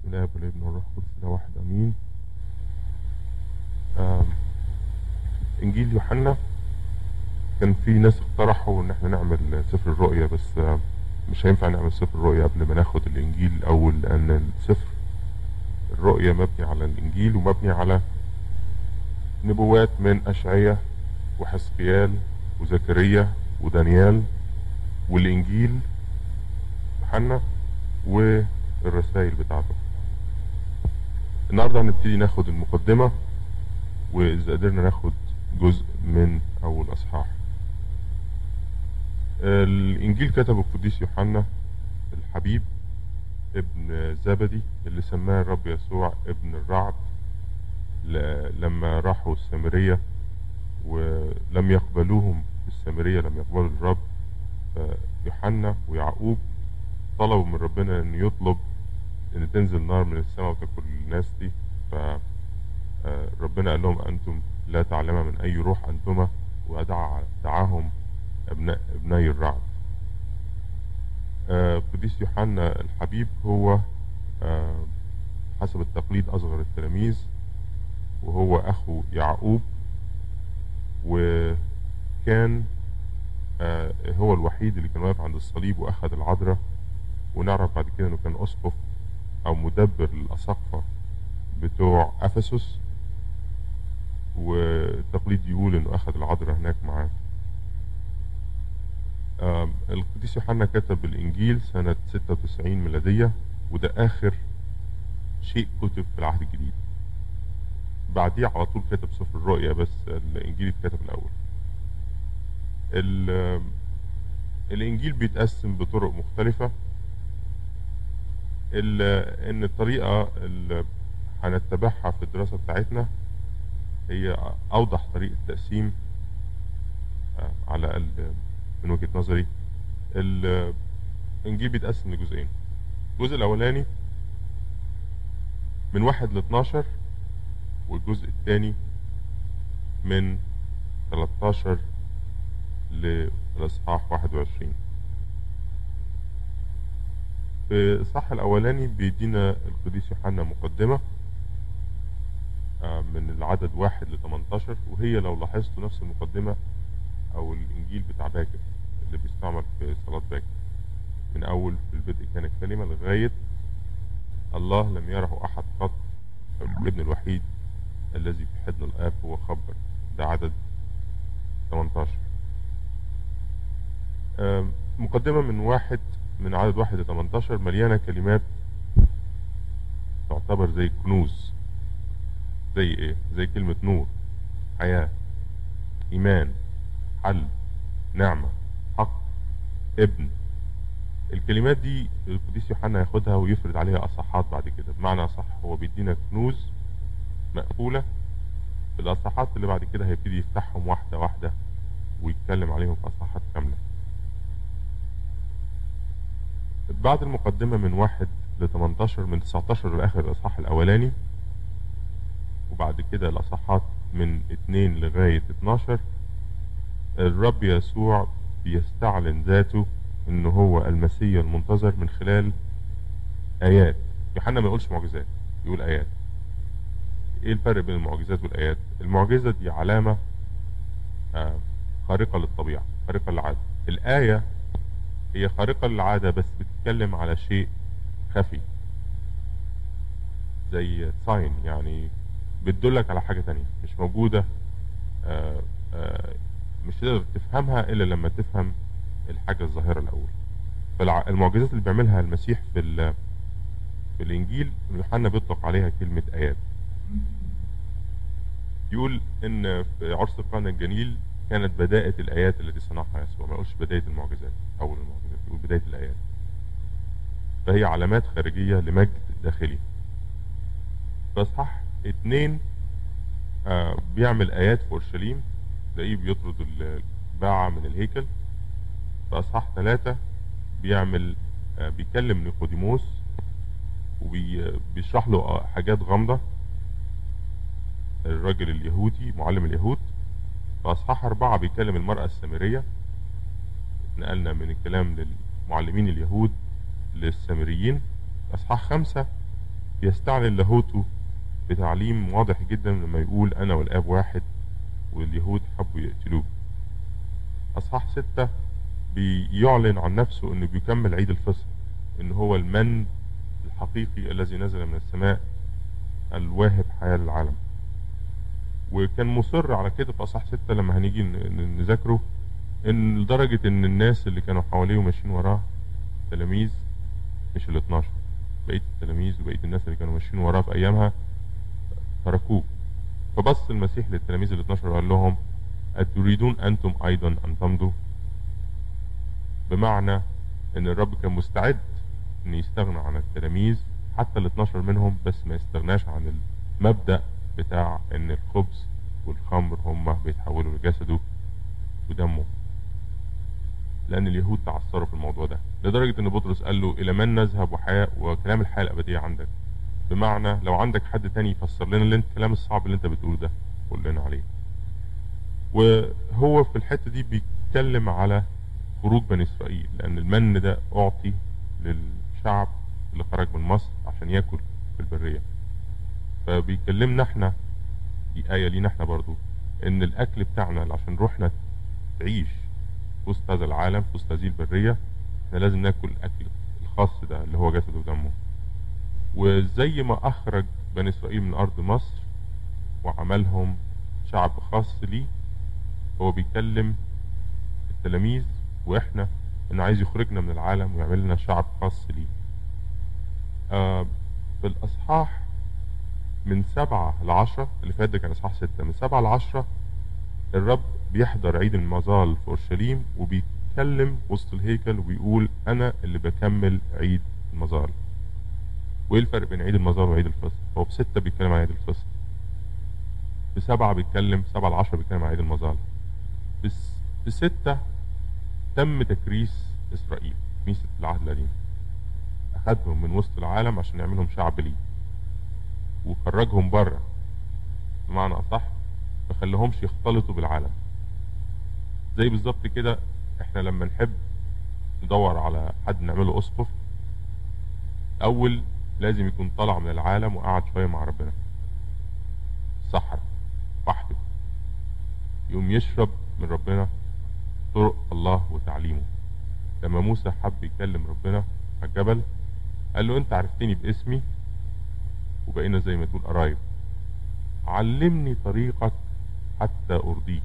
الاب والابن والروح القدس ده واحد امين آم، انجيل يوحنا كان في ناس اقترحوا ان احنا نعمل سفر الرؤيا بس آم، مش هينفع نعمل سفر الرؤيا قبل ما ناخد الانجيل الاول لان السفر الرؤيا مبني على الانجيل ومبني على نبوات من اشعياء وحزقيال وزكريا ودانيال والانجيل يوحنا والرسائل بتاعته النهارده هنبتدي ناخد المقدمه واذا قدرنا ناخد جزء من اول اصحاح الانجيل كتبه القديس يوحنا الحبيب ابن زبدي اللي سماه الرب يسوع ابن الرعد ل- لما راحوا السامريه ولم يقبلوهم في السامريه لم يقبلوا الرب فيوحنا ويعقوب طلبوا من ربنا ان يطلب ان تنزل نار من السماء وتاكل الناس دي ف آه، ربنا قال لهم انتم لا تعلم من اي روح انتما ودعا دعاهم ابناء ابني الرعد آه، قديس يوحنا الحبيب هو آه، حسب التقليد اصغر التلاميذ وهو اخو يعقوب وكان آه، هو الوحيد اللي كان واقف عند الصليب واخذ العذراء ونعرف بعد كده انه كان اسقف او مدبر الاساقفه بتوع افسس والتقليد يقول انه اخذ العذراء هناك معاه آم، القديس يوحنا كتب الانجيل سنه 96 ميلاديه وده اخر شيء كتب في العهد الجديد بعديه على طول كتب سفر الرؤيا بس الانجيل اتكتب الاول ال- الانجيل بيتقسم بطرق مختلفه ال- ان الطريقه اللي هنتبعها في الدراسه بتاعتنا هي اوضح طريقه تقسيم آه، على الاقل من وجهه نظري ال- الانجيل بيتقسم لجزئين الجزء الاولاني من واحد ل 12 والجزء الثاني من 13 للاصحاح 21 في الصح الاولاني بيدينا القديس يوحنا مقدمه آه، من العدد واحد ل 18 وهي لو لاحظتوا نفس المقدمه او الانجيل بتاع باكر اللي بيستعمل في صلاه باكر من اول في البدء كان الكلمه لغايه الله لم يره احد قط الابن الوحيد الذي في حضن الاب هو خبر ده عدد 18 آم، مقدمة من واحد من عدد واحد ل 18 مليانة كلمات تعتبر زي كنوز زي ايه؟ زي كلمة نور حياة إيمان حل نعمة حق ابن الكلمات دي القديس يوحنا ياخدها ويفرد عليها أصحات بعد كده بمعنى صح هو بيدينا كنوز مقفولة الأصحات اللي بعد كده هيبتدي يفتحهم واحدة واحدة ويتكلم عليهم في أصحات كاملة بعد المقدمة من واحد ل 18 من 19 لآخر الإصحاح الأولاني وبعد كده الأصحاحات من 2 لغاية 12 الرب يسوع بيستعلن ذاته إن هو المسيح المنتظر من خلال آيات يوحنا ما يقولش معجزات يقول آيات إيه الفرق بين المعجزات والآيات؟ المعجزة دي علامة آه، خارقة للطبيعة خارقة للعادة الآية هي خارقة للعادة بس بتتكلم على شيء خفي زي ساين يعني بتدلك على حاجة تانية مش موجودة آه، آه، مش تقدر تفهمها إلا لما تفهم الحاجة الظاهرة الأول فالمعجزات اللي بيعملها المسيح في ال- في الإنجيل يوحنا بيطلق عليها كلمة آيات يقول إن في عرس قانا الجليل كانت بداية الآيات التي صنعها يسوع ما يقولش بداية المعجزات أول المعجزات يقول بداية الآيات فهي علامات خارجية لمجد داخلي فاصحاح اتنين آه بيعمل آيات في أورشليم تلاقيه بيطرد الباعة من الهيكل في أصحاح ثلاثة بيعمل آه بيكلم نيقوديموس وبيشرح له آه، حاجات غامضة الراجل اليهودي معلم اليهود في أصحاح أربعة بيكلم المرأة السامرية اتنقلنا من الكلام للمعلمين اليهود للسامريين أصحاح خمسة بيستعلن لاهوته بتعليم واضح جدا لما يقول انا والاب واحد واليهود حبوا يقتلوه اصحاح ستة بيعلن عن نفسه انه بيكمل عيد الفصح ان هو المن الحقيقي الذي نزل من السماء الواهب حياة للعالم وكان مصر على كده في اصحاح ستة لما هنيجي ن- ن- نذاكره ان لدرجة ان الناس اللي كانوا حواليه وماشيين وراه تلاميذ مش ال 12 بقية التلاميذ وبقية الناس اللي كانوا ماشيين وراه في ايامها تركوه فبص المسيح للتلاميذ ال 12 وقال لهم أتريدون أنتم أيضا أن تمضوا بمعنى أن الرب كان مستعد أن يستغنى عن التلاميذ حتى ال 12 منهم بس ما يستغناش عن المبدأ بتاع أن الخبز والخمر هم بيتحولوا لجسده ودمه لأن اليهود تعثروا في الموضوع ده لدرجة أن بطرس قال له إلى من نذهب وحياة وكلام الحياة الأبدية عندك بمعنى لو عندك حد تاني يفسر لنا اللي انت الكلام الصعب اللي انت بتقوله ده قول لنا عليه وهو في الحتة دي بيتكلم على خروج بني إسرائيل لأن المن ده أعطي للشعب اللي خرج من مصر عشان ياكل في البرية فبيكلمنا احنا دي آية لينا احنا برضو إن الأكل بتاعنا اللي عشان روحنا تعيش في وسط هذا العالم في وسط هذه البرية احنا لازم ناكل الأكل الخاص ده اللي هو جسده ودمه وزي ما أخرج بني إسرائيل من أرض مصر وعملهم شعب خاص ليه هو بيكلم التلاميذ وإحنا إنه عايز يخرجنا من العالم ويعمل لنا شعب خاص ليه آه في الأصحاح من سبعة لعشرة اللي فات ده كان إصحاح ستة من سبعة لعشرة الرب بيحضر عيد المظال في أورشليم وبيتكلم وسط الهيكل وبيقول أنا اللي بكمل عيد المظال وايه الفرق بين عيد المظال وعيد الفصح هو في ستة بيتكلم عن عيد الفصح في سبعة بيتكلم سبعة لعشرة بيتكلم عن عيد المظال في, س- في ستة تم تكريس إسرائيل كنيسة العهد القديم أخدهم من وسط العالم عشان يعملهم شعب ليه وخرجهم بره بمعنى أصح ما خليهمش يختلطوا بالعالم زي بالظبط كده احنا لما نحب ندور على حد نعمله اسقف اول لازم يكون طالع من العالم وقعد شويه مع ربنا صحراء وحده يقوم يشرب من ربنا طرق الله وتعليمه لما موسى حب يكلم ربنا على الجبل قال له انت عرفتني باسمي وبقينا زي ما تقول قرايب علمني طريقك حتى ارضيك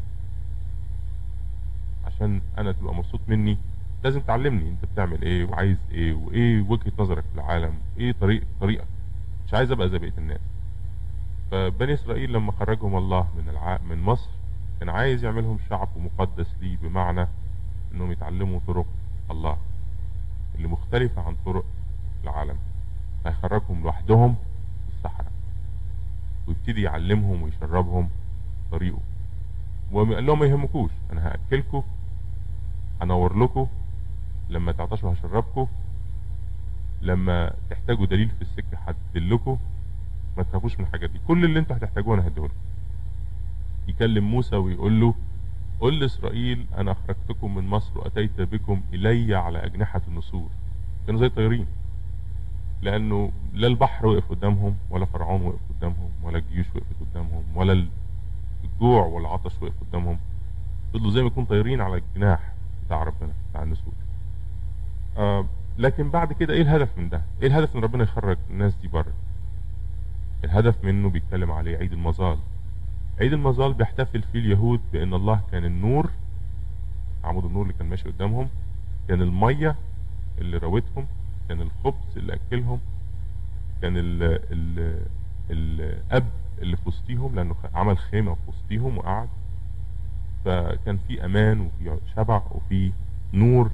عشان انا تبقى مبسوط مني لازم تعلمني انت بتعمل ايه وعايز ايه وايه وجهة نظرك في العالم ايه طريق طريقك مش عايز ابقى زي بقية الناس فبني اسرائيل لما خرجهم الله من الع... من مصر كان عايز يعملهم شعب مقدس ليه بمعنى انهم يتعلموا طرق الله اللي مختلفة عن طرق العالم فيخرجهم لوحدهم في الصحراء ويبتدي يعلمهم ويشربهم طريقه وقال لهم ما يهمكوش انا هاكلكم هنور لكم لما تعطشوا هشربكم لما تحتاجوا دليل في السكه هدلكم ما تخافوش من الحاجات دي كل اللي انتوا هتحتاجوه انا هديهولكم يكلم موسى ويقول له قل لاسرائيل انا اخرجتكم من مصر واتيت بكم الي على اجنحه النسور كانوا زي طيارين لانه لا البحر وقف قدامهم ولا فرعون وقف قدامهم ولا الجيوش وقفت قدامهم ولا الجوع والعطش وقف قدامهم فضلوا زي ما يكون طايرين على الجناح بتاع ربنا بتاع النسور آه لكن بعد كده ايه الهدف من ده ايه الهدف من ربنا يخرج الناس دي بره الهدف منه بيتكلم عليه عيد المظال عيد المظال بيحتفل فيه اليهود بان الله كان النور عمود النور اللي كان ماشي قدامهم كان الميه اللي راوتهم كان الخبز اللي اكلهم كان ال ال الاب اللي في وسطيهم لانه عمل خيمه في وسطيهم وقعد فكان في امان وفي شبع وفي نور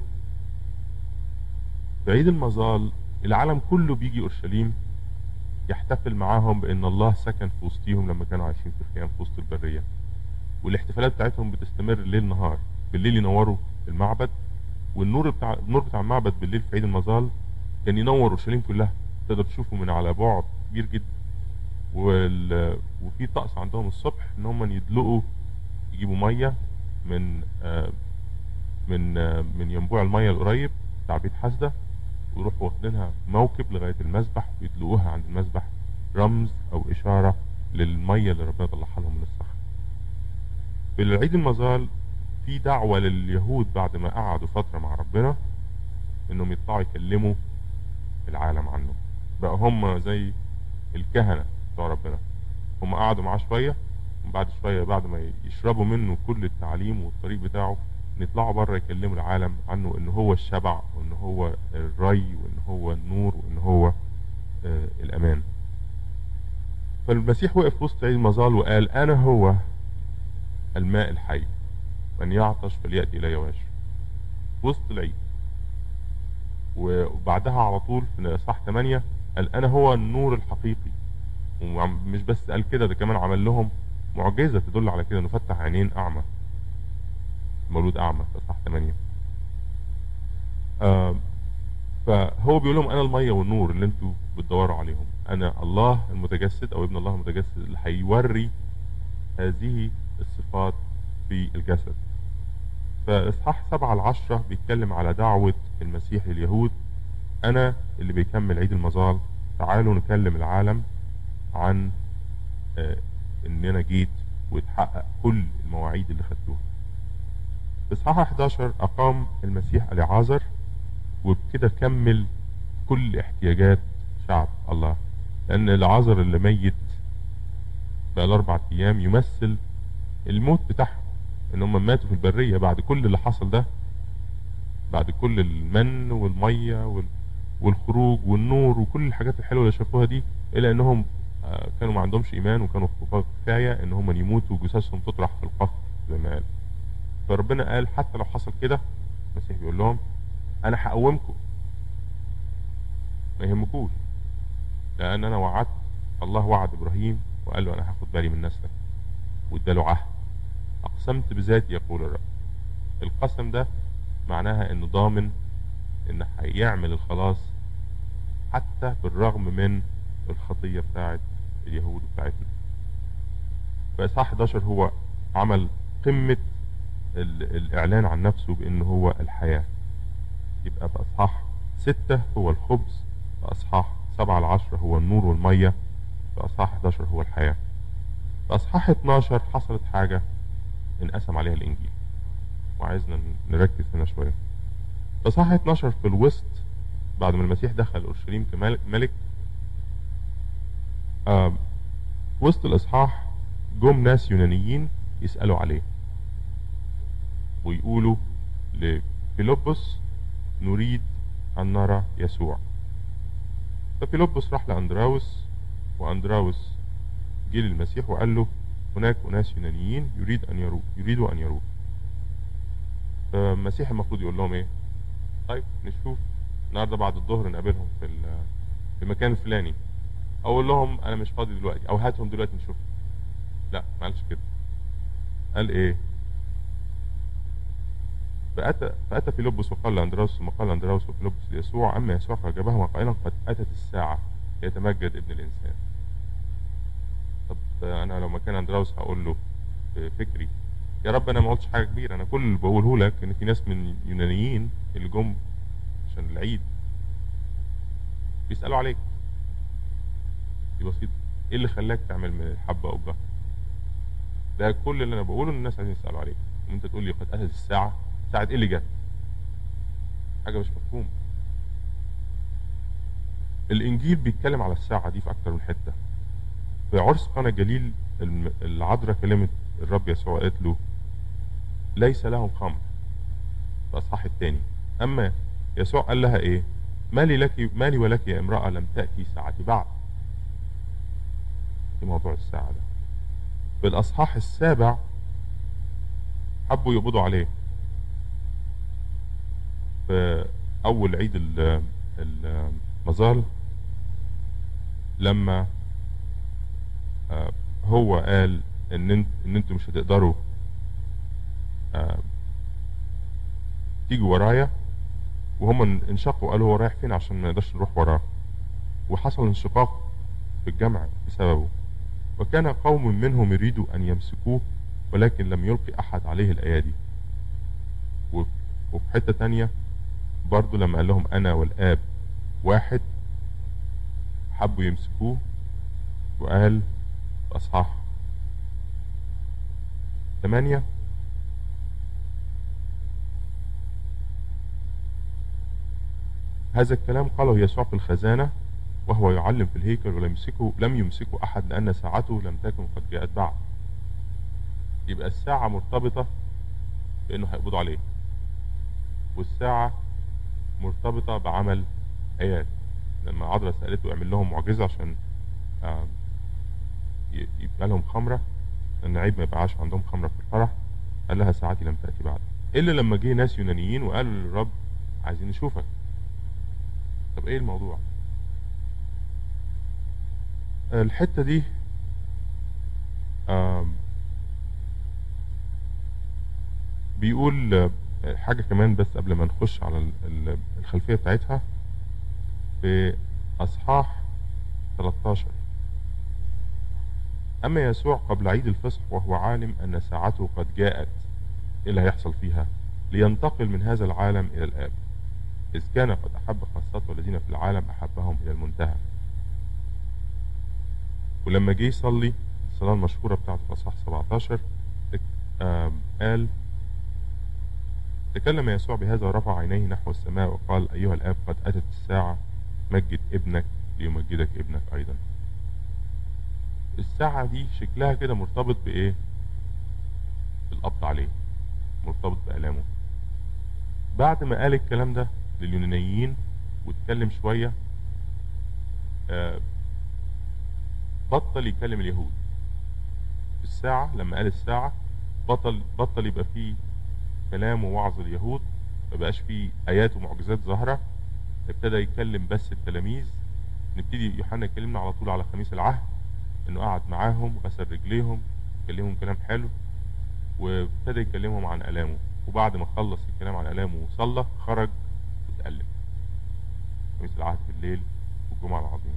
في عيد المظال العالم كله بيجي اورشليم يحتفل معاهم بان الله سكن في وسطيهم لما كانوا عايشين في خيام في وسط البريه والاحتفالات بتاعتهم بتستمر ليل نهار بالليل ينوروا المعبد والنور بتاع النور بتاع المعبد بالليل في عيد المظال كان ينور اورشليم كلها تقدر تشوفه من على بعد كبير جدا وال... وفي طقس عندهم الصبح ان هم يدلقوا يجيبوا ميه من آه من آه من ينبوع الميه القريب بتاع بيت حسده ويروحوا واخدينها موكب لغايه المسبح ويدلقوها عند المسبح رمز او اشارة للمية اللي ربنا طلعها لهم من الصخر في العيد المظال في دعوة لليهود بعد ما قعدوا فترة مع ربنا انهم يطلعوا يكلموا العالم عنه بقى هم زي الكهنة بتوع ربنا هم قعدوا معاه شوية وبعد شوية بعد ما يشربوا منه كل التعليم والطريق بتاعه يطلعوا بره يكلموا العالم عنه ان هو الشبع وان هو الري وان هو النور وان هو آه الامان فالمسيح وقف وسط عيد المظال وقال انا هو الماء الحي من يعطش فليأتي الي ويشرب وسط العيد وبعدها على طول في اصحاح 8 قال انا هو النور الحقيقي ومش بس قال كده ده كمان عمل لهم معجزه تدل على كده انه فتح عينين اعمى مولود اعمى في اصحاح 8 آه فهو بيقول لهم انا الميه والنور اللي انتوا بتدوروا عليهم انا الله المتجسد او ابن الله المتجسد اللي هيوري هذه الصفات في الجسد فاصحاح 7 العشرة بيتكلم على دعوة المسيح لليهود انا اللي بيكمل عيد المظال تعالوا نكلم العالم عن آه ان انا جيت واتحقق كل المواعيد اللي خدتوها في اصحاح 11 اقام المسيح العازر وبكده كمل كل احتياجات شعب الله لان العازر اللي ميت بقى اربع ايام يمثل الموت بتاعهم ان هم ماتوا في البريه بعد كل اللي حصل ده بعد كل المن والميه وال... والخروج والنور وكل الحاجات الحلوه اللي شافوها دي الا انهم آه كانوا ما عندهمش ايمان وكانوا كفايه ان هم يموتوا وجثثهم تطرح في القفر زي ما قال فربنا قال حتى لو حصل كده المسيح بيقول لهم انا هقومكم ما يهمكوش لان انا وعدت الله وعد ابراهيم وقال له انا هاخد بالي من نسلك واداله عهد اقسمت بذاتي يقول الرب القسم ده معناها انه ضامن ان هيعمل الخلاص حتى بالرغم من الخطية بتاعت اليهود بتاعتنا فإصحاح 11 هو عمل قمة الإعلان عن نفسه بأنه هو الحياة يبقى في أصحاح 6 هو الخبز في أصحاح 7 ل 10 هو النور والمية في أصحاح 11 هو الحياة في أصحاح 12 حصلت حاجة انقسم عليها الإنجيل وعايزنا نركز هنا شوية في أصحاح 12 في الوسط بعد ما المسيح دخل أورشليم كملك آه وسط الإصحاح جم ناس يونانيين يسألوا عليه ويقولوا لفيلبس نريد أن نرى يسوع ففيلبس راح لأندراوس وأندراوس جه للمسيح وقال له هناك أناس يونانيين يريد أن يروه يريدوا أن يروه فالمسيح المفروض يقول لهم إيه؟ طيب نشوف النهارده بعد الظهر نقابلهم في في المكان الفلاني اقول لهم انا مش فاضي دلوقتي او هاتهم دلوقتي نشوف لا ما قالش كده قال ايه فأتى فأتى فيلبس وقال لأندراوس ثم قال لأندراوس وفيلبس ليسوع أما يسوع فأجابهما قائلا قد أتت الساعة يتمجد ابن الإنسان طب أنا لو مكان أندراوس هقول له فكري يا رب أنا ما قلتش حاجة كبيرة أنا كل اللي بقوله لك إن في ناس من يونانيين اللي جم عشان العيد بيسألوا عليك دي بسيطة ايه اللي خلاك تعمل من الحبة قبة ده كل اللي انا بقوله ان الناس عايزين يسألوا عليك وانت تقول لي قد اتت الساعة ساعة ايه اللي جت حاجة مش مفهومة الانجيل بيتكلم على الساعة دي في اكتر من حتة في عرس قنا الجليل العذراء كلمت الرب يسوع قالت له ليس لهم خمر في الاصحاح الثاني اما يسوع قال لها ايه مالي لك مالي ولك يا امرأة لم تأتي ساعتي بعد في موضوع الساعة ده في الأصحاح السابع حبوا يقبضوا عليه في أول عيد المظال لما هو قال ان انت ان انتوا مش هتقدروا تيجوا ورايا وهم انشقوا قالوا هو رايح فين عشان ما نقدرش نروح وراه وحصل انشقاق في الجمع بسببه وكان قوم منهم يريدوا أن يمسكوه ولكن لم يلقي أحد عليه الأيادي وفي حتة تانية برضو لما قال لهم أنا والآب واحد حبوا يمسكوه وقال في أصحاح ثمانية هذا الكلام قاله يسوع في الخزانة وهو يعلم في الهيكل ولم يمسكه لم يمسكه أحد لأن ساعته لم تكن قد جاءت بعد يبقى الساعة مرتبطة بأنه هيقبضوا عليه والساعة مرتبطة بعمل آيات لما عذرا سألته اعمل لهم معجزة عشان آم، ي- يبقى لهم خمرة لأن عيب ما يبقاش عندهم خمرة في الفرح قال لها ساعتي لم تأتي بعد إلا لما جه ناس يونانيين وقالوا للرب عايزين نشوفك طب إيه الموضوع؟ الحتة دي آم، بيقول آه، حاجة كمان بس قبل ما نخش على ال- ال- الخلفية بتاعتها في أصحاح 13 أما يسوع قبل عيد الفصح وهو عالم أن ساعته قد جاءت إيه اللي هيحصل فيها لينتقل من هذا العالم إلى الآب إذ كان قد أحب خاصته الذين في العالم أحبهم إلى المنتهى ولما جه يصلي الصلاة المشهورة بتاعته في أصحاح 17 اك- آم، قال تكلم يسوع بهذا ورفع عينيه نحو السماء وقال أيها الآب قد أتت الساعة مجد ابنك ليمجدك ابنك أيضا الساعة دي شكلها كده مرتبط بإيه؟ بالقبض عليه مرتبط بآلامه بعد ما قال الكلام ده لليونانيين واتكلم شوية آه، بطل يكلم اليهود الساعة لما قال الساعة بطل بطل يبقى فيه كلام ووعظ اليهود ما بقاش فيه آيات ومعجزات ظاهرة ابتدى يكلم بس التلاميذ نبتدي يوحنا يكلمنا على طول على خميس العهد انه قعد معاهم غسل رجليهم كلمهم كلام حلو وابتدى يكلمهم عن آلامه وبعد ما خلص الكلام عن آلامه وصلى خرج واتألم خميس العهد بالليل والجمعة العظيمة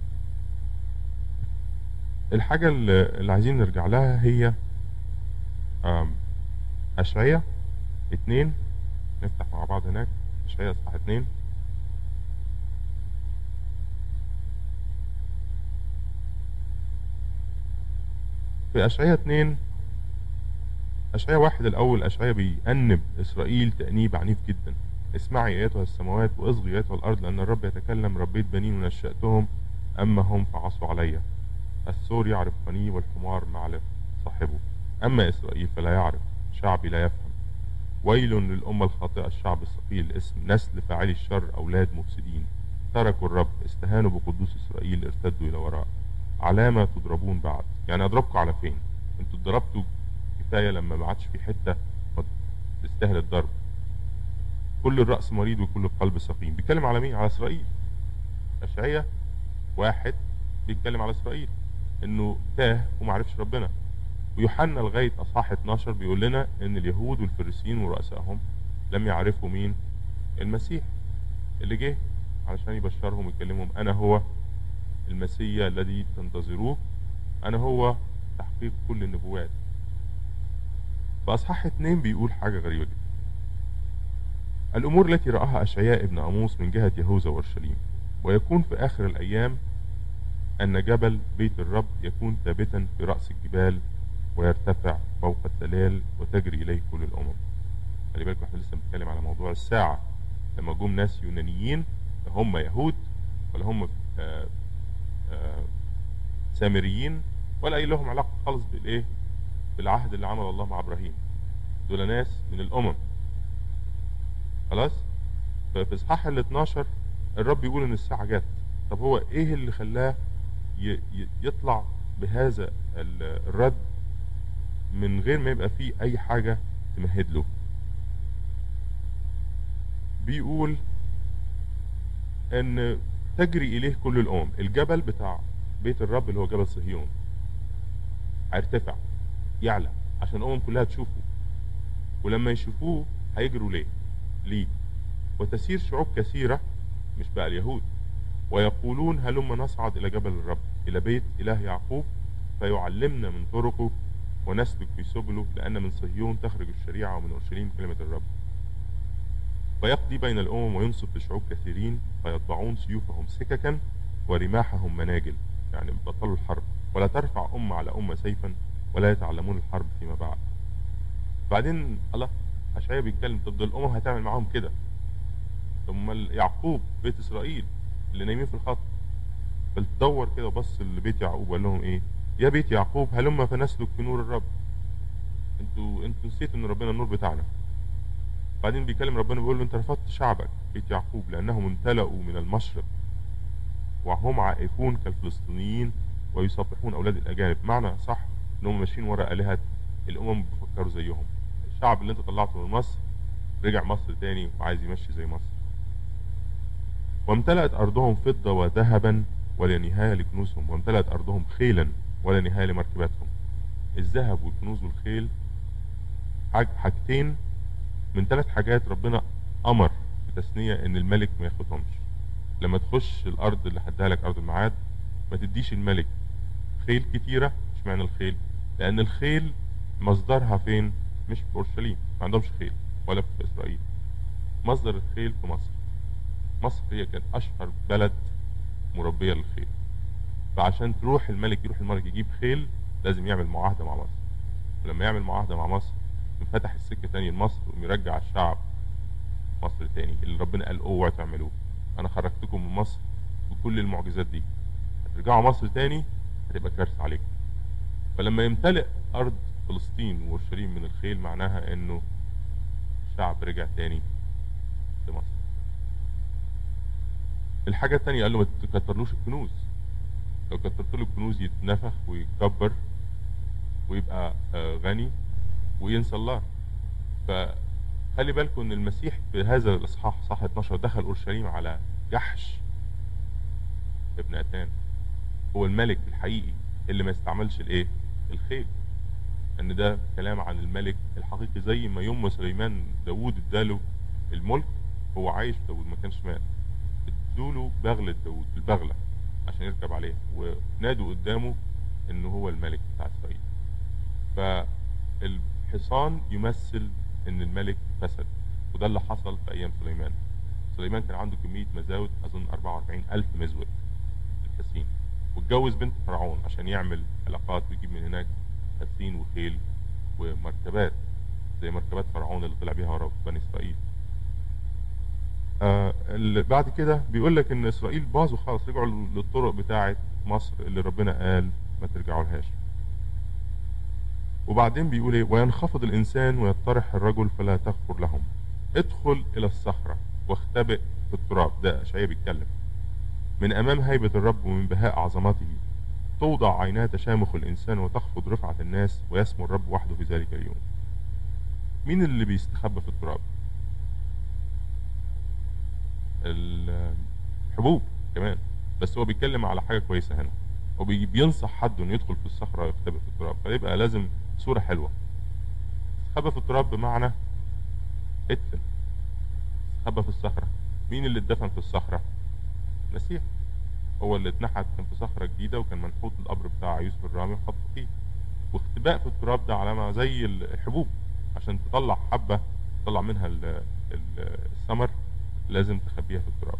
الحاجة اللي اللي عايزين نرجع لها هي آم، أشعية اتنين نفتح مع بعض هناك أشعية اصحاح اتنين في أشعية اتنين أشعية واحد الأول أشعية بيأنب إسرائيل تأنيب عنيف جدا اسمعي أيتها السماوات وأصغي أيتها الأرض لأن الرب يتكلم ربيت بنين ونشأتهم أما هم فعصوا علي الثور يعرف غنيه والحمار معلف صاحبه أما إسرائيل فلا يعرف شعبي لا يفهم ويل للأمة الخاطئة الشعب الثقيل الاسم نسل فاعلي الشر أولاد مفسدين تركوا الرب استهانوا بقدوس إسرائيل ارتدوا إلى وراء علامة تضربون بعد يعني أضربكم على فين انتوا اتضربتوا كفاية لما ما عادش في حتة ما تستاهل الضرب كل الرأس مريض وكل القلب سقيم بيتكلم على مين على إسرائيل أشعية واحد بيتكلم على إسرائيل إنه تاه وما عرفش ربنا ويوحنا لغاية أصحاح 12 بيقول لنا إن اليهود والفريسيين ورؤسائهم لم يعرفوا مين المسيح اللي جه علشان يبشرهم ويكلمهم أنا هو المسيا الذي تنتظروه أنا هو تحقيق كل النبوات فأصحاح اتنين بيقول حاجة غريبة جدا الأمور التي رآها أشعياء ابن أموس من جهة يهوذا وأورشليم ويكون في آخر الأيام أن جبل بيت الرب يكون ثابتا في رأس الجبال ويرتفع فوق التلال وتجري إليه كل الأمم خلي بالكم احنا لسه بنتكلم على موضوع الساعة لما جم ناس يونانيين لا هم يهود ولا هم آه آه سامريين ولا أي لهم علاقة خالص بالإيه بالعهد اللي عمله الله مع إبراهيم دول ناس من الأمم خلاص ففي إصحاح ال 12 الرب يقول إن الساعة جت طب هو إيه اللي خلاه ي- ي- يطلع بهذا ال- الرد من غير ما يبقى فيه أي حاجة تمهد له بيقول ان تجري اليه كل الامم الجبل بتاع بيت الرب اللي هو جبل صهيون هيرتفع يعلى عشان الامم كلها تشوفه ولما يشوفوه هيجروا ليه ليه وتسير شعوب كثيرة مش بقى اليهود ويقولون هلما نصعد إلى جبل الرب إلى بيت إله يعقوب فيعلمنا من طرقه ونسلك في سبله لأن من صهيون تخرج الشريعة ومن أورشليم كلمة الرب فيقضي بين الأمم وينصب لشعوب كثيرين فيطبعون سيوفهم سككا ورماحهم مناجل يعني بطلوا الحرب ولا ترفع أمة على أمة سيفا ولا يتعلمون الحرب فيما بعد بعدين الله أشعيا بيتكلم طب ده الأمم هتعمل معاهم كده ثم يعقوب بيت إسرائيل اللي نايمين في الخط بل تدور كده وبص لبيت يعقوب وقال لهم ايه يا بيت يعقوب هلم فنسلك في نور الرب انتوا انتوا نسيتوا ان ربنا النور بتاعنا بعدين بيكلم ربنا بيقول له انت رفضت شعبك بيت يعقوب لانهم امتلأوا من المشرق وهم عائفون كالفلسطينيين ويصبحون اولاد الاجانب معنى صح انهم ماشيين ورا الهه الامم بيفكروا زيهم الشعب اللي انت طلعته من مصر رجع مصر تاني وعايز يمشي زي مصر وامتلأت أرضهم فضة وذهبا ولا نهاية لكنوزهم وامتلأت أرضهم خيلا ولا نهاية لمركباتهم الذهب والكنوز والخيل حاج حاجتين من ثلاث حاجات ربنا أمر بتثنية إن الملك ما ياخدهمش لما تخش الأرض اللي هديها لك أرض الميعاد ما تديش الملك خيل كتيرة اشمعنى الخيل؟ لأن الخيل مصدرها فين؟ مش في أورشليم ما عندهمش خيل ولا في إسرائيل مصدر الخيل في مصر مصر هي كانت اشهر بلد مربيه للخيل فعشان تروح الملك يروح الملك يجيب خيل لازم يعمل معاهده مع مصر ولما يعمل معاهده مع مصر انفتح السكه تاني لمصر ويرجع الشعب مصر تاني اللي ربنا قال اوعوا تعملوه انا خرجتكم من مصر بكل المعجزات دي هترجعوا مصر تاني هتبقى كارثه عليكم فلما يمتلئ ارض فلسطين واورشليم من الخيل معناها انه الشعب رجع تاني لمصر الحاجة التانية قال له ما تكترلوش الكنوز لو كترت له الكنوز يتنفخ ويتكبر ويبقى آه، غني وينسى الله فخلي بالكم ان المسيح في هذا الاصحاح صح 12 دخل اورشليم على جحش ابن اتان هو الملك الحقيقي اللي ما يستعملش الايه الخيل ان ده كلام عن الملك الحقيقي زي ما يوم ما سليمان داوود اداله الملك هو عايش داوود ما كانش مات ادوله بغلة داوود البغلة عشان يركب عليها ونادوا قدامه ان هو الملك بتاع اسرائيل فالحصان يمثل ان الملك فسد وده اللي حصل في ايام سليمان سليمان كان عنده كمية مزاود اظن 44 الف مزود الحصين واتجوز بنت فرعون عشان يعمل علاقات ويجيب من هناك حصين وخيل ومركبات زي مركبات فرعون اللي طلع بيها ورا بني اسرائيل آه اللي بعد كده بيقول لك ان اسرائيل باظوا خالص رجعوا للطرق بتاعه مصر اللي ربنا قال ما ترجعوا لهاش وبعدين بيقول ايه وينخفض الانسان ويطرح الرجل فلا تغفر لهم ادخل الى الصخرة واختبئ في التراب ده اشعياء بيتكلم من امام هيبة الرب ومن بهاء عظمته توضع عيناه تشامخ الانسان وتخفض رفعة الناس ويسمو الرب وحده في ذلك اليوم مين اللي بيستخبى في التراب الحبوب كمان بس هو بيتكلم على حاجه كويسه هنا هو بي- بينصح حد انه يدخل في الصخره ويختبئ في التراب فيبقى لازم صوره حلوه استخبى في التراب بمعنى ادفن استخبى في الصخره مين اللي اتدفن في الصخره المسيح هو اللي اتنحت كان في صخره جديده وكان منحوت القبر بتاع يوسف الرامي وحط فيه واختباء في التراب ده علامه زي الحبوب عشان تطلع حبه تطلع منها ال- ال- الثمر لازم تخبيها في التراب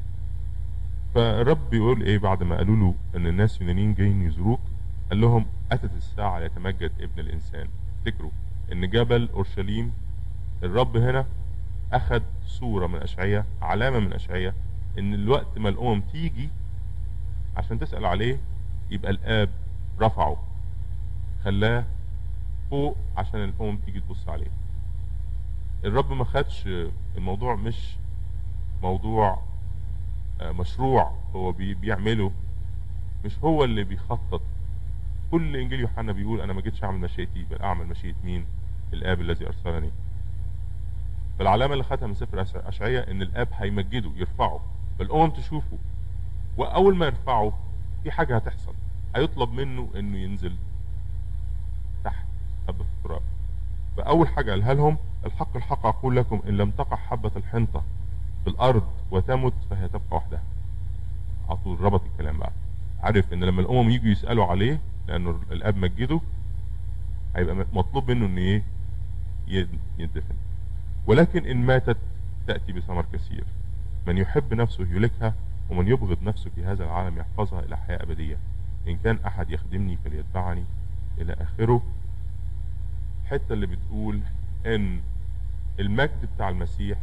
فالرب بيقول ايه بعد ما قالوا له ان الناس يونانيين جايين يزوروك قال لهم اتت الساعه ليتمجد ابن الانسان افتكروا ان جبل اورشليم الرب هنا اخذ صوره من اشعياء علامه من اشعياء ان الوقت ما الامم تيجي عشان تسال عليه يبقى الاب رفعه خلاه فوق عشان الامم تيجي تبص عليه الرب ما خدش الموضوع مش موضوع آه، مشروع هو بي- بيعمله مش هو اللي بيخطط كل انجيل يوحنا بيقول انا ما جيتش اعمل مشيئتي بل اعمل مشيئه مين الاب الذي ارسلني فالعلامه اللي خدها من سفر أش- اشعياء ان الاب هيمجده يرفعه فالامم تشوفه واول ما يرفعه في حاجه هتحصل هيطلب منه انه ينزل تحت حبه التراب فاول حاجه قالها لهم الحق الحق اقول لكم ان لم تقع حبه الحنطه في الارض وتمت فهي تبقى وحدها على طول ربط الكلام بقى عارف ان لما الامم يجوا يسالوا عليه لانه الاب مجده هيبقى مطلوب منه ان ايه ين- يندفن ولكن ان ماتت تاتي بثمر كثير من يحب نفسه يهلكها ومن يبغض نفسه في هذا العالم يحفظها الى حياه ابديه كان احد يخدمني فليتبعني الى اخره الحته اللي بتقول ان المجد بتاع المسيح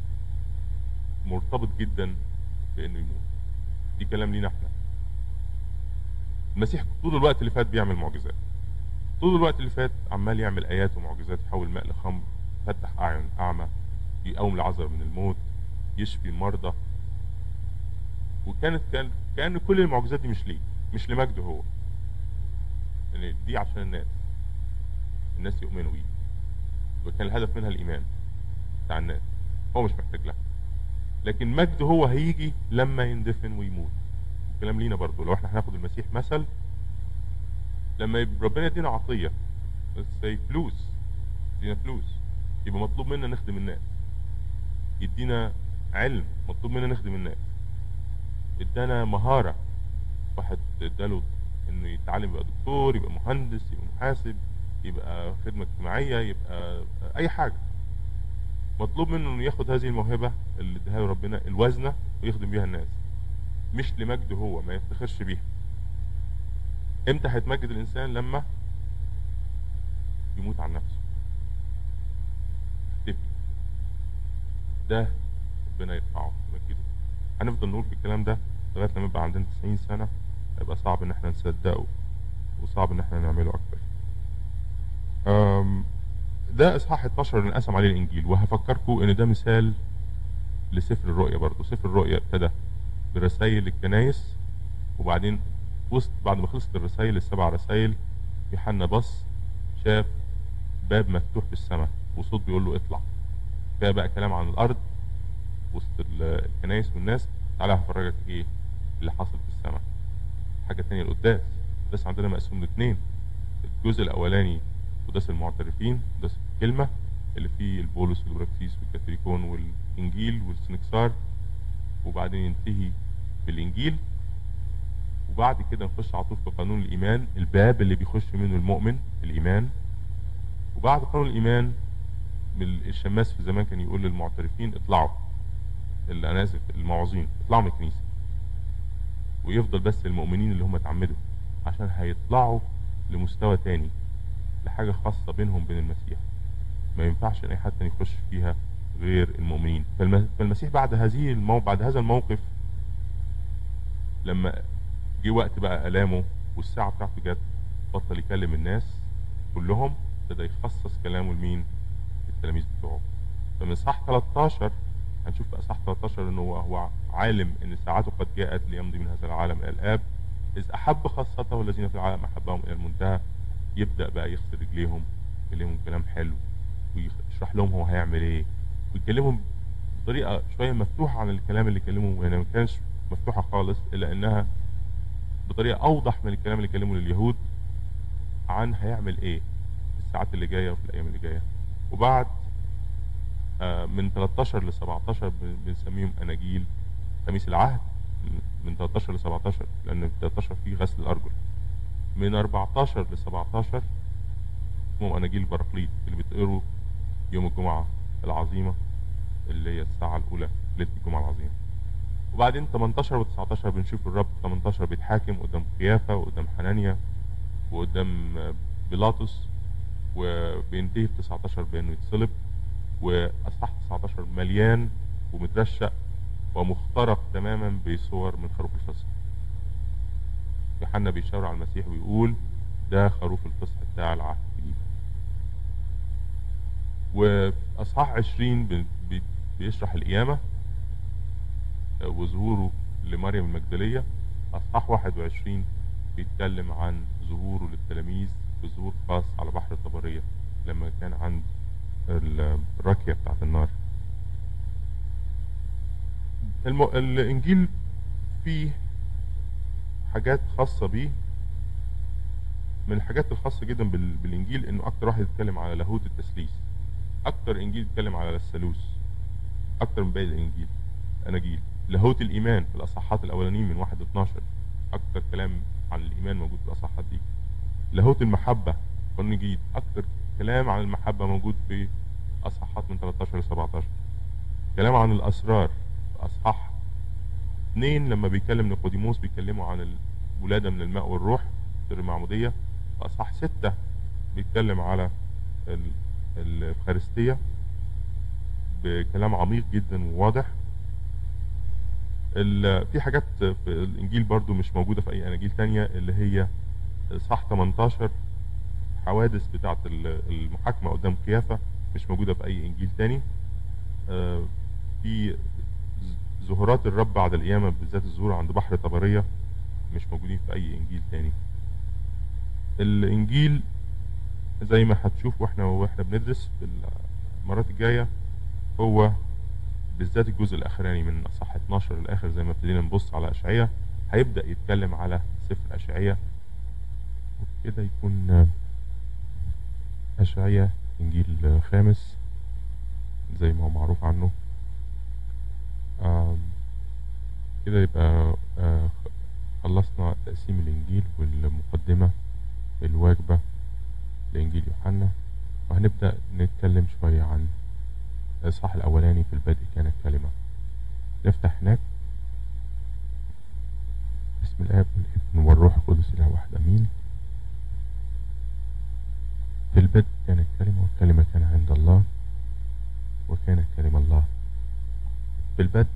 مرتبط جدا بانه يموت دي كلام لينا احنا المسيح طول الوقت اللي فات بيعمل معجزات طول الوقت اللي فات عمال يعمل ايات ومعجزات يحول ماء لخمر فتح اعين اعمى يقوم العذر من الموت يشفي المرضى وكانت كان كان كل المعجزات دي مش ليه مش لمجده هو يعني دي عشان الناس الناس يؤمنوا بيه وكان الهدف منها الايمان بتاع الناس هو مش محتاج لها لكن مجده هو هيجي لما يندفن ويموت الكلام لينا برضو لو احنا هناخد المسيح مثل لما يب- ربنا يدينا عطيه بس زي فلوس يدينا فلوس يبقى مطلوب منا نخدم الناس يدينا علم مطلوب منا نخدم الناس ادانا مهاره واحد اداله انه يتعلم يبقى دكتور يبقى مهندس يبقى محاسب يبقى خدمه اجتماعيه يبقى اي حاجه مطلوب منه انه ياخد هذه الموهبه اللي اداها له ربنا الوزنه ويخدم بيها الناس مش لمجده هو ما يفتخرش بيها امتى هيتمجد الانسان لما يموت عن نفسه يختفي ده ربنا يرفعه يمجده هنفضل نقول في الكلام ده لغايه لما يبقى عندنا 90 سنه هيبقى صعب ان احنا نصدقه وصعب ان احنا نعمله اكتر أم، ده اصحاح 12 اللي انقسم عليه الانجيل وهفكركم ان ده مثال لسفر الرؤيا برضه سفر الرؤيا ابتدى برسائل للكنايس وبعدين وسط بعد ما خلصت الرسائل السبع رسائل يوحنا بص شاف باب مفتوح في السماء وصوت بيقول له اطلع فيها بقى كلام عن الارض وسط ال- الكنايس والناس تعالى هفرجك ايه اللي حصل في السماء حاجه تانية القداس القداس عندنا مقسوم لاثنين الجزء الاولاني قداس المعترفين قداس الكلمه اللي فيه البولس والبراكسيس والكاثوليكون والانجيل والسنكسار وبعدين ينتهي بالانجيل وبعد كده نخش على طول في قانون الايمان الباب اللي بيخش منه المؤمن الايمان وبعد قانون الايمان من الشماس في زمان كان يقول للمعترفين اطلعوا اللي انا اسف الموعظين اطلعوا من الكنيسه ويفضل بس المؤمنين اللي هم اتعمدوا عشان هيطلعوا لمستوى تاني لحاجه خاصه بينهم وبين المسيح ما ينفعش ان اي حد تاني يخش فيها غير المؤمنين فالم- فالمسيح بعد هذه المو... بعد هذا الموقف لما جه وقت بقى الامه والساعه بتاعته جت بطل يكلم الناس كلهم ابتدى يخصص كلامه لمين؟ التلاميذ بتوعه فمن صح 13 هنشوف بقى صح 13 انه هو هو عالم ان ساعته قد جاءت ليمضي من هذا العالم الى الاب اذ احب خاصته الذين في العالم احبهم الى المنتهى يبدا بقى يغسل رجليهم يكلمهم كلام حلو ويشرح لهم هو هيعمل ايه ويكلمهم بطريقه شويه مفتوحه عن الكلام اللي كلمه يعني ما كانش مفتوحه خالص الا انها بطريقه اوضح من الكلام اللي كلمه لليهود عن هيعمل ايه في الساعات اللي جايه وفي الايام اللي جايه وبعد آه، من 13 ل 17 بن- بنسميهم اناجيل خميس العهد من 13 ل 17 لان في 13 فيه غسل الارجل من 14 ل 17 اسمهم اناجيل البراقليط اللي بتقروا يوم الجمعه العظيمه اللي هي الساعه الاولى ليله الجمعه العظيمه وبعدين 18 و 19 بنشوف الرب 18 بيتحاكم قدام قيافه وقدام حنانيا وقدام آه، بيلاطس وبينتهي في 19 بانه يتصلب واصحاح 19 مليان ومترشق ومخترق تماما بصور من خروف الفصح يوحنا بيشاور على المسيح ويقول ده خروف الفصح بتاع العهد الجديد واصحاح 20 بي- بي- بيشرح القيامه آه، وظهوره لمريم المجدليه اصحاح 21 بيتكلم عن ظهوره للتلاميذ بظهور خاص على بحر الطبريه لما كان عند ال- الراكيه بتاعت النار الم... الانجيل فيه حاجات خاصه بيه من الحاجات الخاصه جدا بال... بالانجيل انه اكتر واحد يتكلم على لاهوت التثليث اكتر انجيل يتكلم على الثالوث اكتر من باقي الانجيل اناجيل لاهوت الايمان في الاصحاحات الاولانيين من 1 ل 12 اكتر كلام عن الايمان موجود في الاصحاحات دي لاهوت المحبه قانون جديد اكتر كلام عن المحبه موجود في اصحاحات من 13 ل 17 كلام عن الاسرار في اصحاح اثنين لما بيكلم نيقوديموس بيكلموا عن الولاده من الماء والروح سر المعمودية وأصحاح ستة بيتكلم على ال- الإفخارستية بكلام عميق جدا وواضح ال- في حاجات في الإنجيل برضو مش موجودة في أي أناجيل تانية اللي هي إصحاح 18 حوادث بتاعة ال- المحاكمة قدام قيافة مش موجودة في أي إنجيل تاني آه، في ز- ظهورات الرب بعد القيامة بالذات الظهور عند بحر طبرية مش موجودين في أي إنجيل تاني الإنجيل زي ما هتشوف واحنا واحنا بندرس في المرات الجاية هو بالذات الجزء الأخراني من أصح 12 للآخر زي ما ابتدينا نبص على أشعية هيبدأ يتكلم على سفر أشعية وبكده يكون آه، أشعية إنجيل خامس زي ما هو معروف عنه آم، كده يبقى آه، خلصنا تقسيم الإنجيل والمقدمة الواجبة لإنجيل يوحنا وهنبدأ نتكلم شوية عن الإصحاح الأولاني في البدء كانت كلمة نفتح هناك بسم الآب والابن والروح القدس إله واحد أمين في البدء كانت كلمة والكلمة كان عند الله وكانت كلمة الله في البدء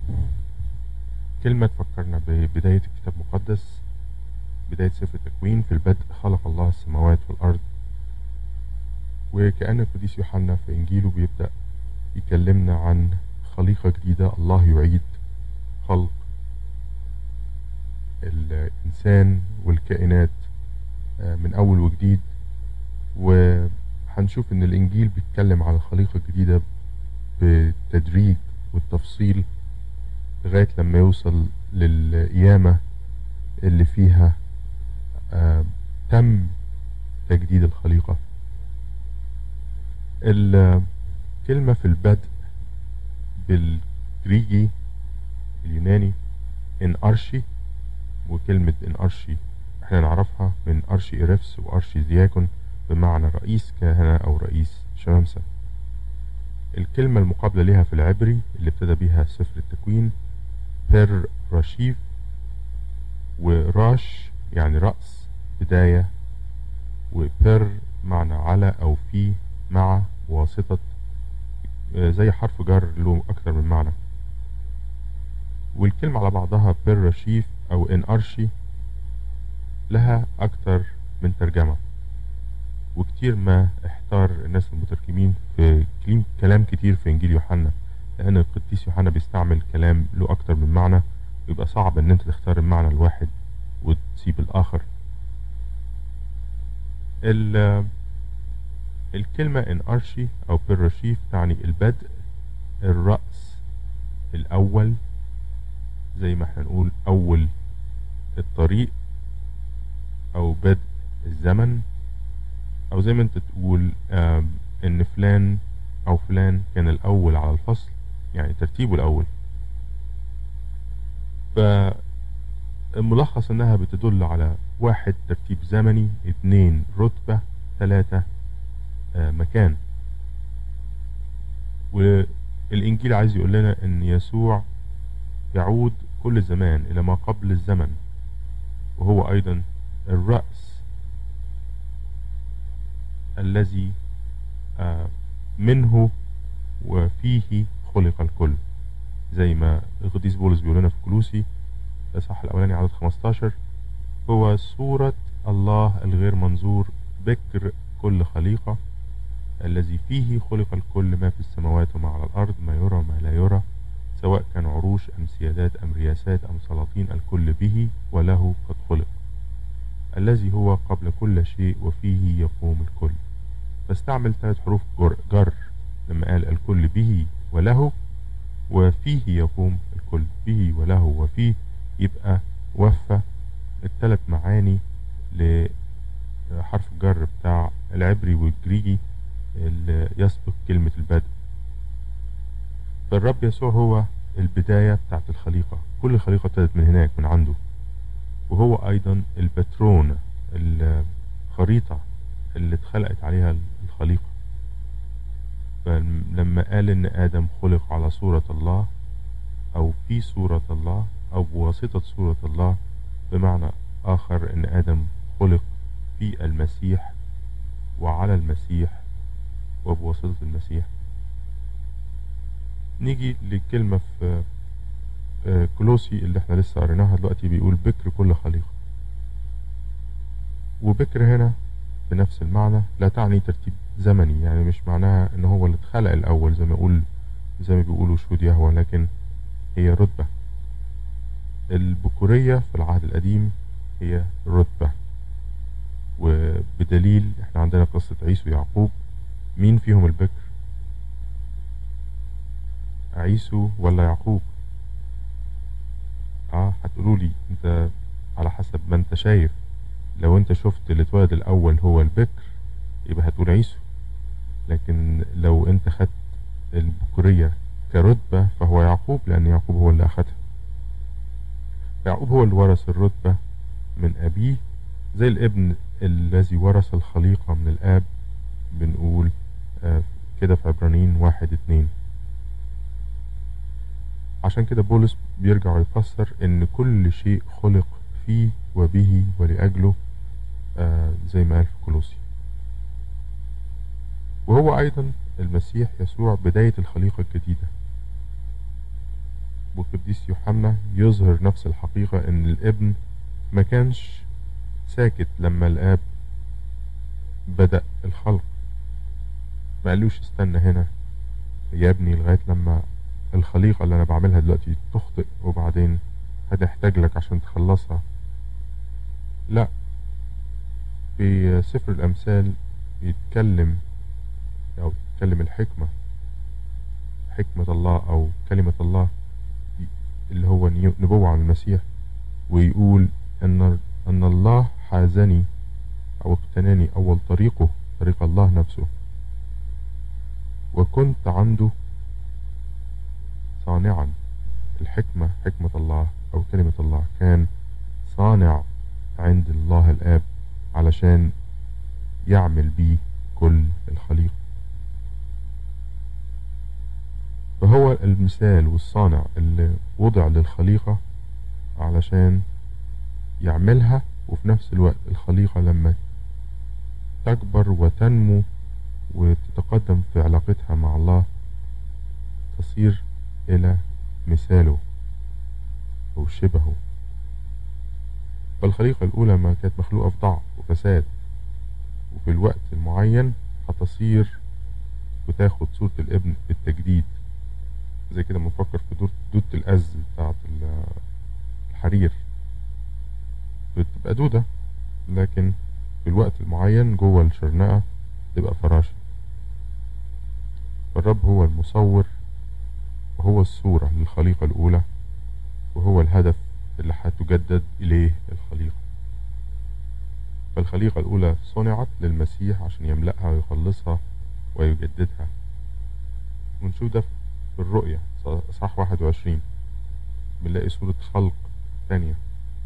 كلمة تفكرنا ببداية الكتاب المقدس بداية سفر التكوين في البدء خلق الله السماوات والأرض وكأن القديس يوحنا في إنجيله بيبدأ يكلمنا عن خليقة جديدة الله يعيد خلق الإنسان والكائنات آه، من أول وجديد وهنشوف إن الإنجيل بيتكلم على الخليقة الجديدة بالتدريج والتفصيل لغاية لما يوصل للقيامة اللي فيها آه، تم تجديد الخليقة الكلمة في البدء بالجريجي اليوناني ان ارشي وكلمة ان ارشي احنا نعرفها من ارشي ايرفس وارشي دياكون بمعنى رئيس كهنة او رئيس شمامسة الكلمة المقابلة لها في العبري اللي ابتدى بيها سفر التكوين بير رشيف وراش يعني رأس بداية وبير معنى على أو في مع واسطة آه، زي حرف جر له أكتر من معنى والكلمة على بعضها بير رشيف أو إن أرشي لها أكتر من ترجمة وكتير ما احتار الناس المترجمين في كلام- كلام كتير في إنجيل يوحنا لأن القديس يوحنا بيستعمل كلام له أكتر من معنى ويبقى صعب إن أنت تختار المعنى الواحد وتسيب الآخر ال- الكلمة إن أرشي أو بالرشيف تعني البدء الرأس الأول زي ما احنا نقول أول الطريق أو بدء الزمن أو زي ما أنت تقول آم، إن فلان أو فلان كان الأول على الفصل يعني ترتيبه الأول فالملخص إنها بتدل على واحد ترتيب زمني اتنين رتبة ثلاثة آه، مكان والإنجيل عايز يقول لنا إن يسوع يعود كل زمان إلى ما قبل الزمن وهو أيضا الرأس الذي آه، منه وفيه خلق الكل زي ما القديس بولس بيقول لنا في كلوسي الإصحاح الأولاني عدد 15 هو صورة الله الغير منظور بكر كل خليقة الذي فيه خلق الكل ما في السماوات وما على الأرض ما يرى وما لا يرى سواء كان عروش أم سيادات أم رياسات أم سلاطين الكل به وله قد خلق الذي هو قبل كل شيء وفيه يقوم الكل فاستعمل ثلاث حروف جر, جر لما قال الكل به وله وفيه يقوم الكل به وله وفيه يبقى وفى الثلاث معاني لحرف الجر بتاع العبري والجريجي اللي يسبق كلمة البدء فالرب يسوع هو البداية بتاعت الخليقة كل الخليقة ابتدت من هناك من عنده وهو أيضا البترون الخريطة اللي اتخلقت عليها الخليقة فلما قال إن آدم خلق على صورة الله أو في صورة الله أو بواسطة صورة الله بمعنى آخر إن آدم خلق في المسيح وعلى المسيح وبواسطة المسيح نيجي لكلمة في آه، كولوسي اللي احنا لسه قريناها دلوقتي بيقول بكر كل خليقة وبكر هنا بنفس المعنى لا تعني ترتيب زمني يعني مش معناها ان هو اللي اتخلق الاول زي ما يقول زي ما بيقولوا شهود يهوه لكن هي رتبة البكورية في العهد القديم هي رتبة وبدليل احنا عندنا قصة عيسو ويعقوب مين فيهم البكر عيسو ولا يعقوب اه هتقولوا لي انت على حسب ما انت شايف لو انت شفت اللي اتولد الاول هو البكر يبقى هتقول عيسو لكن لو انت خدت البكورية كرتبة فهو يعقوب لان يعقوب هو اللي اخدها يعقوب هو اللي ورث الرتبة من ابيه زي الابن الذي ورث الخليقة من الاب بنقول آه كده في عبرانيين واحد اتنين عشان كده بولس بيرجع يفسر ان كل شيء خلق فيه وبه ولأجله آه زي ما قال في كولوسي وهو ايضا المسيح يسوع بداية الخليقة الجديدة والقديس يوحنا يظهر نفس الحقيقة ان الابن ما كانش ساكت لما الاب بدأ الخلق ما قالوش استنى هنا يا ابني لغاية لما الخليقة اللي أنا بعملها دلوقتي تخطئ وبعدين هتحتاج لك عشان تخلصها لا في سفر الأمثال بيتكلم أو بيتكلم الحكمة حكمة الله أو كلمة الله اللي هو نبوة عن المسيح ويقول أن أن الله حازني أو اقتناني أول طريقه طريق الله نفسه وكنت عنده صانعا الحكمة حكمة الله أو كلمة الله كان صانع عند الله الآب علشان يعمل بيه كل الخليقة فهو المثال والصانع اللي وضع للخليقة علشان يعملها وفي نفس الوقت الخليقة لما تكبر وتنمو وتتقدم في علاقتها مع الله تصير إلى مثاله أو شبهه فالخليقة الأولى ما كانت مخلوقة في ضعف وفساد وفي الوقت المعين هتصير وتاخد صورة الابن بالتجديد زي كده ما نفكر في دور دودة الأز بتاعت الحرير بتبقى دودة لكن في الوقت المعين جوه الشرنقة تبقى فراشة فالرب هو المصور وهو الصورة للخليقة الأولى وهو الهدف اللي هتجدد إليه الخليقة فالخليقة الأولى صنعت للمسيح عشان يملأها ويخلصها ويجددها ونشوف ده في الرؤية صح 21 بنلاقي صورة خلق ثانية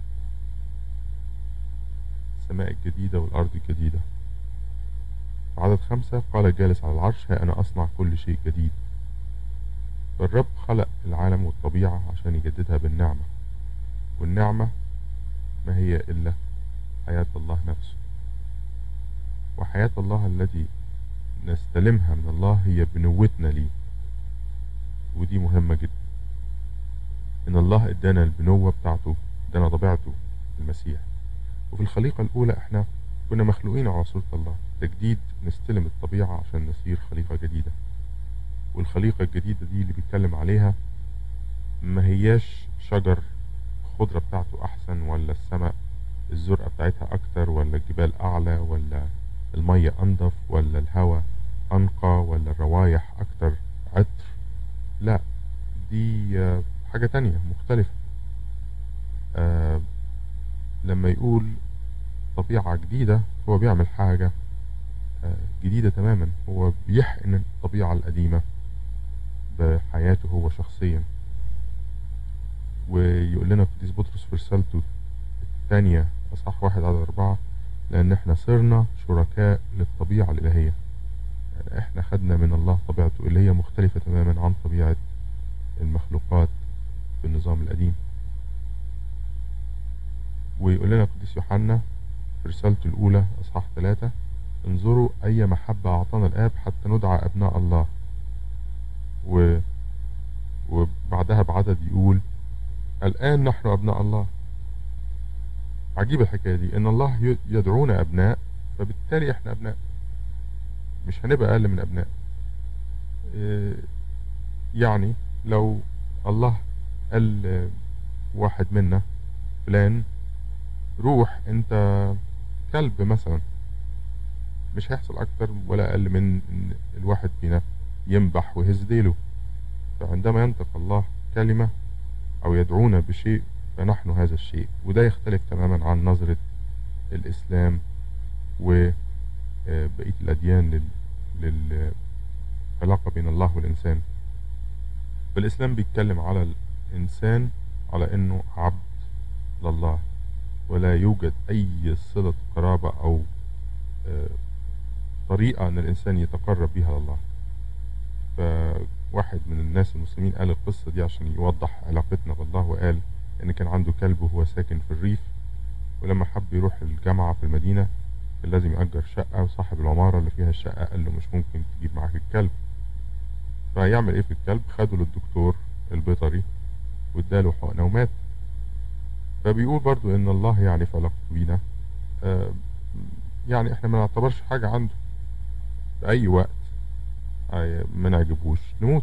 السماء الجديدة والأرض الجديدة في عدد خمسة قال الجالس على العرش ها أنا أصنع كل شيء جديد فالرب خلق العالم والطبيعة عشان يجددها بالنعمة والنعمة ما هي إلا حياة الله نفسه وحياة الله التي نستلمها من الله هي بنوتنا ليه ودي مهمة جدا إن الله إدانا البنوة بتاعته إدانا طبيعته المسيح وفي الخليقة الأولى إحنا كنا مخلوقين على صورة الله تجديد نستلم الطبيعة عشان نصير خليقة جديدة والخليقة الجديدة دي اللي بيتكلم عليها ما هياش شجر الخضرة بتاعته أحسن ولا السماء الزرقة بتاعتها أكتر ولا الجبال أعلى ولا المية أنضف ولا الهواء أنقى ولا الروايح أكتر عطر لا دي حاجة تانية مختلفة آه لما يقول طبيعة جديدة هو بيعمل حاجة آه جديدة تماما هو بيحقن الطبيعة القديمة بحياته هو شخصيا ويقول لنا قديس بطرس في رسالته الثانية أصح واحد على أربعة لأن احنا صرنا شركاء للطبيعة الإلهية يعني احنا خدنا من الله طبيعته اللي هي مختلفة تماما عن طبيعة المخلوقات في النظام القديم ويقول لنا قديس يوحنا في رسالته الأولى أصحاح ثلاثة انظروا أي محبة أعطانا الآب حتى ندعى أبناء الله و وبعدها بعدد يقول الآن نحن أبناء الله عجيب الحكاية دي إن الله ي- يدعونا أبناء فبالتالي إحنا أبناء مش هنبقى أقل من أبناء إيه، يعني لو الله قال آه، واحد منا فلان روح انت كلب مثلا مش هيحصل اكتر ولا اقل من ان الواحد فينا ينبح ويهز ديله فعندما ينطق الله كلمة او يدعونا بشيء فنحن هذا الشيء وده يختلف تماما عن نظرة الاسلام وبقية الاديان لل... للعلاقة بين الله والانسان فالاسلام بيتكلم على الانسان على انه عبد لله ولا يوجد اي صلة قرابة او آه، طريقة ان الانسان يتقرب بها لله فواحد من الناس المسلمين قال القصة دي عشان يوضح علاقتنا بالله وقال ان كان عنده كلب وهو ساكن في الريف ولما حب يروح الجامعة في المدينة كان لازم يأجر شقة وصاحب العمارة اللي فيها الشقة قال له مش ممكن تجيب معاك الكلب فيعمل ايه في الكلب خده للدكتور البيطري واداله حقنة ومات فبيقول برضو ان الله يعني في علاقته بينا آه، يعني احنا ما نعتبرش حاجة عنده في اي وقت آه، ما نعجبوش نموت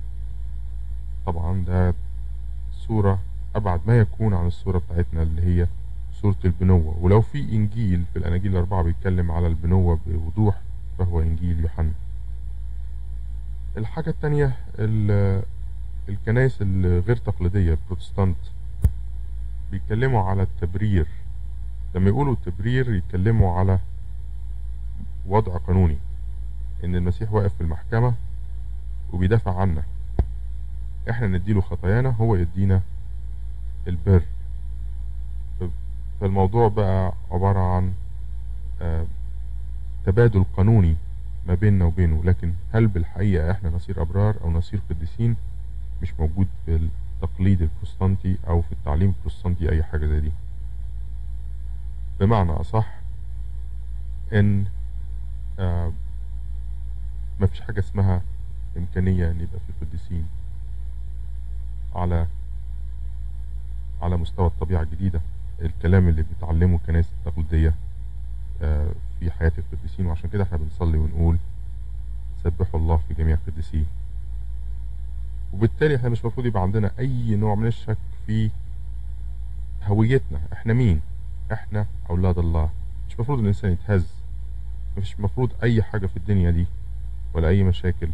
طبعا ده صورة ابعد ما يكون عن الصورة بتاعتنا اللي هي صورة البنوة ولو في انجيل في الاناجيل الاربعة بيتكلم على البنوة بوضوح فهو انجيل يوحنا الحاجة التانية ال- الكنائس الغير تقليدية البروتستانت بيتكلموا على التبرير لما يقولوا التبرير يتكلموا على وضع قانوني ان المسيح واقف في المحكمة وبيدافع عنا احنا نديله خطايانا هو يدينا البر ف- فالموضوع بقى عبارة عن آه، تبادل قانوني ما بيننا وبينه لكن هل بالحقيقة احنا نصير ابرار او نصير قديسين مش موجود في التقليد البروتستانتي او في التعليم البروتستانتي اي حاجة زي دي بمعنى اصح ان آه مفيش حاجة اسمها امكانية ان يبقى في قديسين على على مستوى الطبيعة الجديدة الكلام اللي بيتعلمه الكنائس التقليدية آه، في حياة القديسين وعشان كده احنا بنصلي ونقول سبحوا الله في جميع قديسيه وبالتالي احنا مش المفروض يبقى عندنا اي نوع من الشك في هويتنا احنا مين احنا اولاد الله مش المفروض الانسان يتهز مش المفروض اي حاجة في الدنيا دي ولا اي مشاكل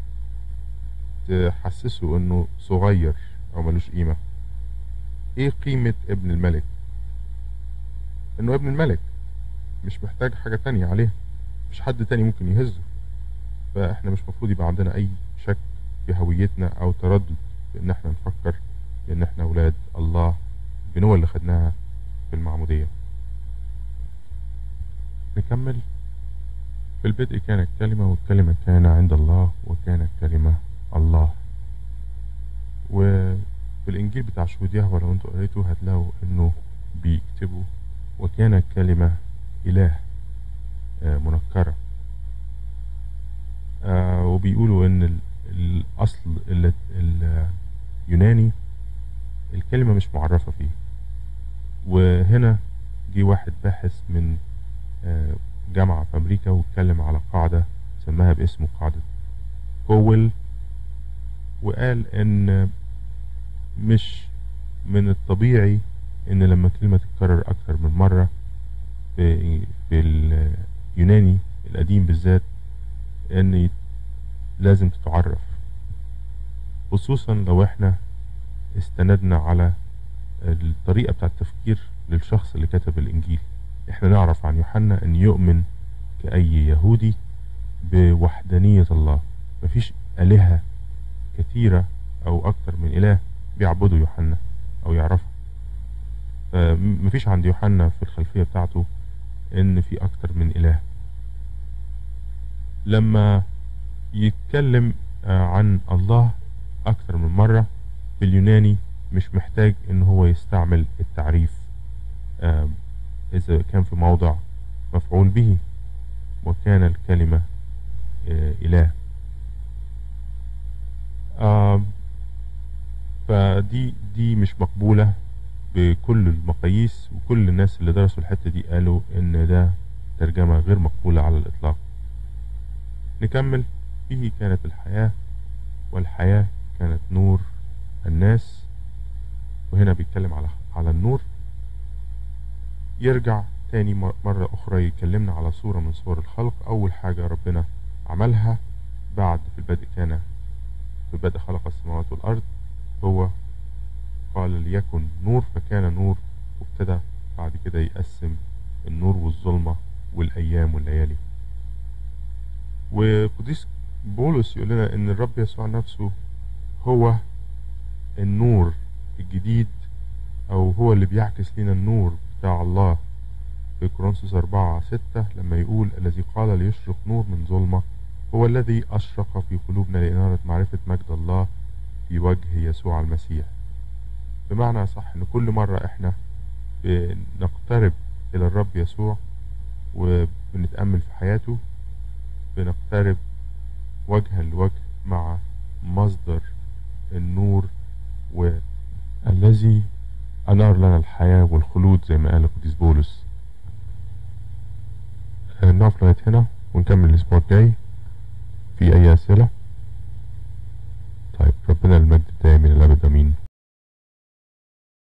تحسسه انه صغير او ملوش قيمة ايه قيمة ابن الملك انه ابن الملك مش محتاج حاجة تانية عليه مش حد تاني ممكن يهزه فاحنا مش مفروض يبقى عندنا اي شك في هويتنا او تردد في ان احنا نفكر ان احنا اولاد الله البنوة اللي خدناها في المعمودية نكمل في البدء كانت كلمة والكلمة كان عند الله وكانت كلمة الله وفي الإنجيل بتاع شهود يهوه لو انتوا قريتوا هتلاقوا إنه بيكتبوا وكان كلمة إله آه، منكرة آه، وبيقولوا إن ال- الأصل ال- اليوناني الكلمة مش معرفة فيه وهنا جه واحد باحث من آه، جامعة في أمريكا واتكلم على قاعدة سماها باسمه قاعدة كويل وقال إن مش من الطبيعي إن لما كلمة تتكرر أكتر من مرة في, في اليوناني القديم بالذات إن يت- لازم تتعرف خصوصا لو احنا استندنا على الطريقة بتاعة التفكير للشخص اللي كتب الإنجيل احنا نعرف عن يوحنا ان يؤمن كأي يهودي بوحدانية الله مفيش آلهة كثيرة او اكتر من اله بيعبدوا يوحنا او يعرفوا آه، م- مفيش عند يوحنا في الخلفية بتاعته ان في اكتر من اله لما يتكلم آه، عن الله اكتر من مرة باليوناني مش محتاج ان هو يستعمل التعريف آه، إذا كان في موضع مفعول به وكان الكلمة آه، إله آم، فدي دي مش مقبولة بكل المقاييس وكل الناس اللي درسوا الحتة دي قالوا إن ده ترجمة غير مقبولة على الإطلاق نكمل فيه كانت الحياة والحياة كانت نور الناس وهنا بيتكلم على على النور يرجع تاني مر- مرة أخرى يكلمنا على صورة من صور الخلق أول حاجة ربنا عملها بعد في البدء كان في البدء خلق السماوات والأرض هو قال ليكن نور فكان نور وابتدى بعد كده يقسم النور والظلمة والأيام والليالي وقديس بولس يقول لنا ان الرب يسوع نفسه هو النور الجديد او هو اللي بيعكس لنا النور بتاع الله في كورنثوس 4 6 لما يقول الذي قال ليشرق نور من ظلمة هو الذي أشرق في قلوبنا لإنارة معرفة مجد الله في وجه يسوع المسيح بمعنى صح ان كل مرة احنا بنقترب الى الرب يسوع وبنتأمل في حياته بنقترب وجها لوجه مع مصدر النور والذي أنار لنا الحياة والخلود زي ما قال القديس بولس آه، نقف لغاية هنا ونكمل الأسبوع الجاي في أي أسئلة طيب ربنا المجد دائما الأبد أمين